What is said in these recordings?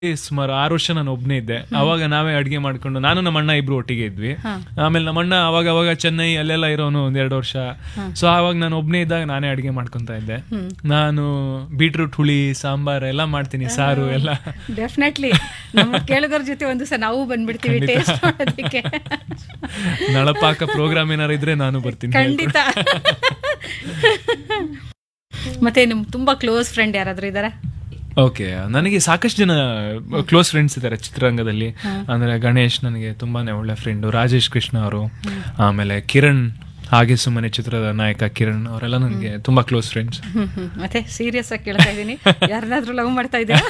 ಸುಮಾರು ಆರು ವರ್ಷ ನಾನು ಒಬ್ನೇ ಇದ್ದೆ ಅವಾಗ ನಾವೇ ಅಡ್ಗೆ ಮಾಡ್ಕೊಂಡು ನಾನು ನಮ್ಮ ಅಣ್ಣ ಇಬ್ರು ಒಟ್ಟಿಗೆ ಇದ್ವಿ ಆಮೇಲೆ ನಮ್ಮ ಅಣ್ಣ ಅವಾಗ ಅವಾಗ ಚೆನ್ನೈ ಅಲ್ಲೆಲ್ಲ ಇರೋನು ಒಂದ್ ಎರಡು ವರ್ಷ ಸೊ ಅವಾಗ ನಾನು ಒಬ್ನೇ ಇದ್ದಾಗ ನಾನೇ ಅಡ್ಗೆ ಮಾಡ್ಕೊಂತ ಇದ್ದೆ ನಾನು ಬೀಟ್ರೂಟ್ ಹುಳಿ ಸಾಂಬಾರ್ ಎಲ್ಲ ಮಾಡ್ತೀನಿ ಸಾರು ಎಲ್ಲ ಡೆಫಿನೆಟ್ಲಿ ನಮ್ಮ ಕೇಳುಗರ ಜೊತೆ ಒಂದು ಸಹ ನಾವು ಬಂದ್ಬಿಡ್ತೀವಿ ಟೇಸ್ಟ್ ಮಾಡೋದಕ್ಕೆ ನಳಪಾಕ ಪ್ರೋಗ್ರಾಮ್ ಏನಾರು ಇದ್ರೆ ನಾನು ಬರ್ತೀನಿ ಖಂಡಿತ ಮತ್ತೆ ನಿಮ್ ತುಂಬಾ ಕ್ಲೋಸ್ ಫ್ರೆಂಡ್ ಯಾರಾದ್ರೂ ಇದಾರಾ ಓಕೆ ನನಗೆ ಸಾಕಷ್ಟು ಜನ ಕ್ಲೋಸ್ ಫ್ರೆಂಡ್ಸ್ ಇದ್ದಾರೆ ಚಿತ್ರರಂಗದಲ್ಲಿ ಅಂದ್ರೆ ಗಣೇಶ್ ನನಗೆ ತುಂಬಾನೇ ಒಳ್ಳೆ ಫ್ರೆಂಡು ರಾಜೇಶ್ ಕೃಷ್ಣ ಅವರು ಆಮೇಲೆ ಕಿರಣ್ ಹಾಗೆ ಸುಮ್ಮನೆ ಚಿತ್ರದ ನಾಯಕ ಕಿರಣ್ ಅವರೆಲ್ಲ ನನಗೆ ತುಂಬಾ ಕ್ಲೋಸ್ ಫ್ರೆಂಡ್ಸ್ ಹ್ಮ್ ಹ್ಮ್ ಮತ್ತೆ ಸೀರಿಯಸ್ ಆಗಿ ಕೇಳ್ತಾ ಇದೀನಿ ಯಾರನ್ನಾದ್ರೂ ಲವ್ ಮಾಡ್ತಾ ಇದ್ದೀರಾ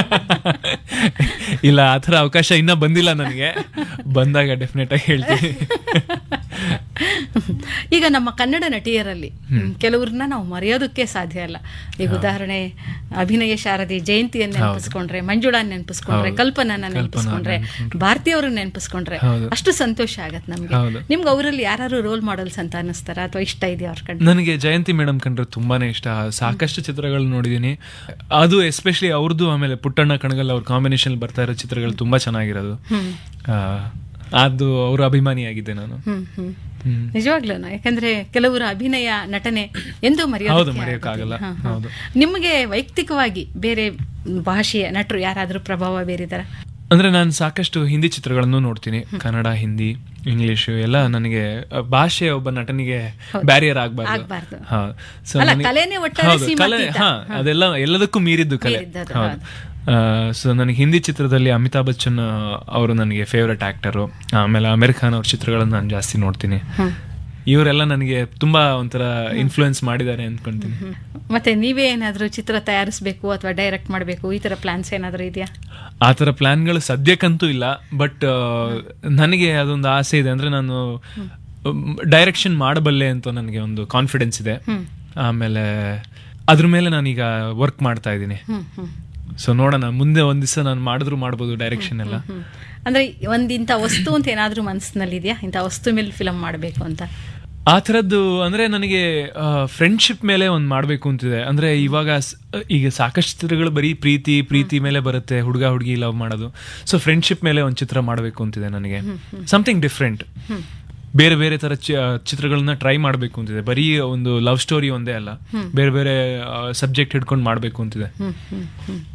ಇಲ್ಲ ಆ ಥರ ಅವಕಾಶ ಇನ್ನ ಬಂದಿಲ್ಲ ನನಗೆ ಬಂದಾಗ ಡೆಫಿನೆಟ್ ಆಗಿ ಹೇಳ್ತೀನಿ ಈಗ ನಮ್ಮ ಕನ್ನಡ ನಟಿಯರಲ್ಲಿ ಕೆಲವ್ರನ್ನ ನಾವು ಮರೆಯೋದಕ್ಕೆ ಸಾಧ್ಯ ಇಲ್ಲ ಈಗ ಉದಾಹರಣೆ ಅಭಿನಯ ಶಾರದಿ ಜಯಂತಿಯನ್ನ ನೆನಪಿಸ್ಕೊಂಡ್ರೆ ಮಂಜುಳಾ ನೆನಪಿಸ್ಕೊಂಡ್ರೆ ಕಲ್ಪನಾನ ನೆನಪಿಸ್ಕೊಂಡ್ರೆ ಭಾರತಿ ಅವ್ರನ್ನ ನೆನಪಿಸ್ಕೊಂಡ್ರೆ ಹೌದು. ಅಷ್ಟು ಸಂತೋಷ ಆಗತ್ತೆ ನಮ್ಗೆ ಹೌದು. ನಿಮ್ಗೆ ಅವರಲ್ಲಿ ಯಾರು ರೋಲ್ ಮಾಡೆಲ್ಸ್ ಅಂತ ಅನಿಸ್ತಾರ ಅಥವಾ ಇಷ್ಟ ಇದೆಯಾ ಅವ್ರ ಕಂಡು ನನಗೆ ಜಯಂತಿ ಮೇಡಮ್ ಕಂಡ್ರೆ ತುಂಬಾನೇ ಇಷ್ಟ ಸಾಕಷ್ಟು ಚಿತ್ರಗಳು ನೋಡಿದೀನಿ ಅದು ಎಸ್ಪೆಷಲಿ ಅವ್ರದ್ದು ಆಮೇಲೆ ಪುಟ್ಟಣ್ಣ ಕಣಗಲ್ ಅವ್ರ ಕಾಂಬಿನೇಷನ್ ಬರ್ತಾ ಇರೋ ಚಿತ್ರಗಳು ತುಂಬಾ ಚೆನ್ನಾಗಿರೋದು ಆ, ಅದು ಅವ್ರ ಅಭಿಮಾನಿಯಾಗಿದ್ದೆ ನಾನು ಹ್ಮ್ ಹ್ಮ್ ಹ್ಮ್. ನಿಜವಾಗ್ಲೂ ಯಾಕಂದ್ರೆ ಕೆಲವರ ಅಭಿನಯ ನಟನೆ ಎಂದೂ ಹೌದು ಮರೆಯೋದಕ್ಕೆ ಮರೆಯೋಕ್ಕಾಗಲ್ಲ ಆಗೋದಿಲ್ಲ. ಹಾ, ಹಾ. ಹೌದು ನಿಮಗೆ ವೈಯಕ್ತಿಕವಾಗಿ ಬೇರೆ ಭಾಷೆಯ ನಟರು ಯಾರಾದ್ರೂ ಪ್ರಭಾವ ಬೀರಿದಾರ ಅಂದ್ರೆ ನಾನು ಸಾಕಷ್ಟು ಹಿಂದಿ ಚಿತ್ರಗಳನ್ನು ನೋಡ್ತೀನಿ ಕನ್ನಡ ಹಿಂದಿ ಇಂಗ್ಲಿಷ್ ಎಲ್ಲ ನನಗೆ ಆ, ಭಾಷೆ ಒಬ್ಬ ನಟನಿಗೆ ಬ್ಯಾರಿಯರ್ ಆಗ್ಬಾರ್ದು. ಆಗ್ಬಾರ್ದು ಹಾ. So ಅಲ್ಲ, ನನಗೆ- ಕಲೆನೇ ಒಟ್ಟಾರೆ ಹೌದು, ಕಲೆ ಸೀಮಾತೀತ. ಹಾ ಅದೆಲ್ಲ ಎಲ್ಲದಕ್ಕೂ ಮೀರಿದ್ದು ಕಲೆ ಮೀರಿದ್ದದು, ಹೌದು ಸೊ ನನಗೆ ಹಿಂದಿ ಚಿತ್ರದಲ್ಲಿ ಅಮಿತಾಬ್ ಬಚ್ಚನ್ ಆ, ಅವರು ನನಗೆ ಫೇವ್ರೆಟ್ ಆಕ್ಟರು ಆಮೇಲೆ ಅಮೀರ್ ಖಾನ್ ಅವ್ರ ಚಿತ್ರಗಳನ್ನು ನಾನು ಜಾಸ್ತಿ ನೋಡ್ತೀನಿ ಇವರೆಲ್ಲ ನನಗೆ ತುಂಬಾ ಒಂಥರ ಇನ್ಫ್ಲೂಯೆನ್ಸ್ ಮಾಡಿದ್ದಾರೆ ಅಂದ್ಕೊಂತೀನಿ ಹ್ಮ್. ಮತ್ತೆ ನೀವೇ ಏನಾದ್ರೂ ಚಿತ್ರ ತಯಾರಿಸಬೇಕು ಅಥವಾ ಡೈರೆಕ್ಟ್ ಮಾಡಬೇಕು ಈ ತರ ಪ್ಲಾನ್ಸ್ ಏನಾದ್ರೂ ಇದೆಯಾ ಆ ಥರ ಪ್ಲಾನ್ಗಳು ಸದ್ಯಕ್ಕಂತೂ ಇಲ್ಲ ಬಟ್ ನನಗೆ ಅದೊಂದು ಆಸೆ ಇದೆ ಅಂದ್ರೆ ನಾನು ಡೈರೆಕ್ಷನ್ ಮಾಡಬಲ್ಲೆ ಅಂತ ನನಗೆ ಒಂದು ಕಾನ್ಫಿಡೆನ್ಸ್ ಇದೆ ಆಮೇಲೆ ಅದ್ರ ಮೇಲೆ ನಾನೀಗ ವರ್ಕ್ ಮಾಡ್ತಾ ಇದ್ದೀನಿ ಹ್ಮ್ ಹ್ಮ್ ಸೊ ನೋಡೋಣ ಮುಂದೆ ಒಂದ್ ದಿವಸ ನಾನು ಮಾಡಿದ್ರು ಮಾಡ್ಬೋದು ಡೈರೆಕ್ಷನ್ ಎಲ್ಲ ಹ್ಮ್. ಅಂದ್ರೆ ಒಂದ್ ಇಂಥ ವಸ್ತು ಅಂತ ಏನಾದ್ರೂ ಮನಸ್ಸಿನಲ್ಲಿ ಇದೆಯಾ ಇಂಥ ವಸ್ತು ಮೇಲೆ ಫಿಲಂ ಮಾಡಬೇಕು ಅಂತ ಆ ಥರದ್ದು ಅಂದ್ರೆ ನನಗೆ ಫ್ರೆಂಡ್ಶಿಪ್ ಮೇಲೆ ಒಂದು ಮಾಡಬೇಕು ಅಂತಿದೆ ಅಂದ್ರೆ ಇವಾಗ ಸ್- ಈಗ ಸಾಕಷ್ಟು ಚಿತ್ರಗಳು ಬರೀ ಪ್ರೀತಿ ಪ್ರೀತಿ ಮೇಲೆ ಬರುತ್ತೆ ಹುಡುಗ ಹುಡುಗಿ ಲವ್ ಮಾಡೋದು ಸೊ ಫ್ರೆಂಡ್ಶಿಪ್ ಮೇಲೆ ಒಂದು ಚಿತ್ರ ಮಾಡಬೇಕು ಅಂತಿದೆ ನನಗೆ ಸಮಥಿಂಗ್ ಡಿಫ್ರೆಂಟ್ ಬೇರೆ ಬೇರೆ ತರ ಚಿ- ಚಿತ್ರಗಳನ್ನ ಟ್ರೈ ಮಾಡಬೇಕು ಅಂತಿದೆ ಬರೀ ಒಂದು ಲವ್ ಸ್ಟೋರಿ ಒಂದೇ ಅಲ್ಲ ಬೇರೆ ಬೇರೆ ಸಬ್ಜೆಕ್ಟ್ ಹಿಡ್ಕೊಂಡು ಮಾಡಬೇಕು ಅಂತಿದೆ ಹ್ಮ್ ಹ್ಮ್ ಹ್ಮ್